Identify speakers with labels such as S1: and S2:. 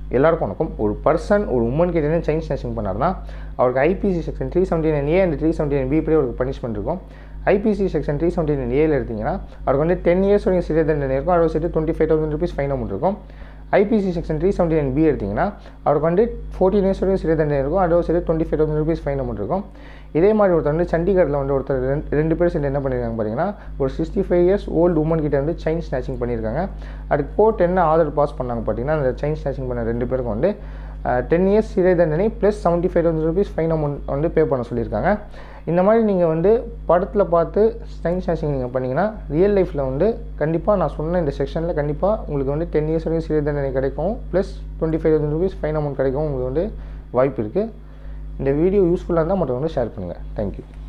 S1: எல்லாருக்கும் வணக்கம் ஒரு பர்சன் ஒரு உமன் கிட்ட இருந்து செயின் ஸ்நாச்சிங் பண்ணார்னா அவருக்கு IPC section three seventy nine A and three seventy nine B படி அவருக்கு பனிஷ்மெண்ட் இருக்கும் IPC section three seventy nine ஏல எடுத்தீங்கன்னா அவருக்கு வந்து டென் இயர்ஸ் வரைக்கும் சிறை தண்டனை இருக்கும் அதோட சேர்த்து twenty five thousand rupees fine amount இருக்கும் IPC section three seventy nine B எடுத்திங்கன்னா அவருக்கு வந்து ஃபோர்டீன் இயர்ஸ் வரைக்கும் சிறை தண்டனை இருக்கும் அதோட சேர்த்து twenty five thousand rupees fine amount இருக்கும் இதே மாதிரி ஒருத்தர் வந்து சண்டிகரில் வந்து ஒருத்தர் ரெண்டு ரெண்டு பேர் சேர்ந்து என்ன பண்ணியிருக்காங்க பார்த்தீங்கன்னா ஒரு sixty five years old woman கிட்ட வந்து செயின் ஸ்நாச்சிங் பண்ணியிருக்காங்க அதுக்கு கோர்ட் என்ன ஆர்டர் பாஸ் பண்ணாங்க பார்த்தீங்கன்னா அந்த செயின் ஸ்நாச்சிங் பண்ண ரெண்டு பேருக்கும் வந்து டென் இயர்ஸ் சிறை தண்டனை plus seventy five thousand rupees fine amount வந்து பே பண்ண சொல்லியிருக்காங்க இந்த மாதிரி நீங்கள் வந்து படத்தில் பார்த்து செயின் ஸ்நாச்சிங் நீங்கள் பண்ணிங்கன்னா ரியல் லைஃப்பில் வந்து கண்டிப்பாக நான் சொன்ன இந்த செக்ஷனில் கண்டிப்பாக உங்களுக்கு வந்து டென் இயர்ஸ் வரைக்கும் சிறை தண்டனை கிடைக்கும் plus twenty five thousand rupees fine amount கிடைக்கும் உங்களுக்கு வந்து வாய்ப்பு இருக்குது இந்த வீடியோ யூஸ்ஃபுல்லாக இருந்தால் மட்டும் வந்து ஷேர் பண்ணுங்கள் தேங்க்யூ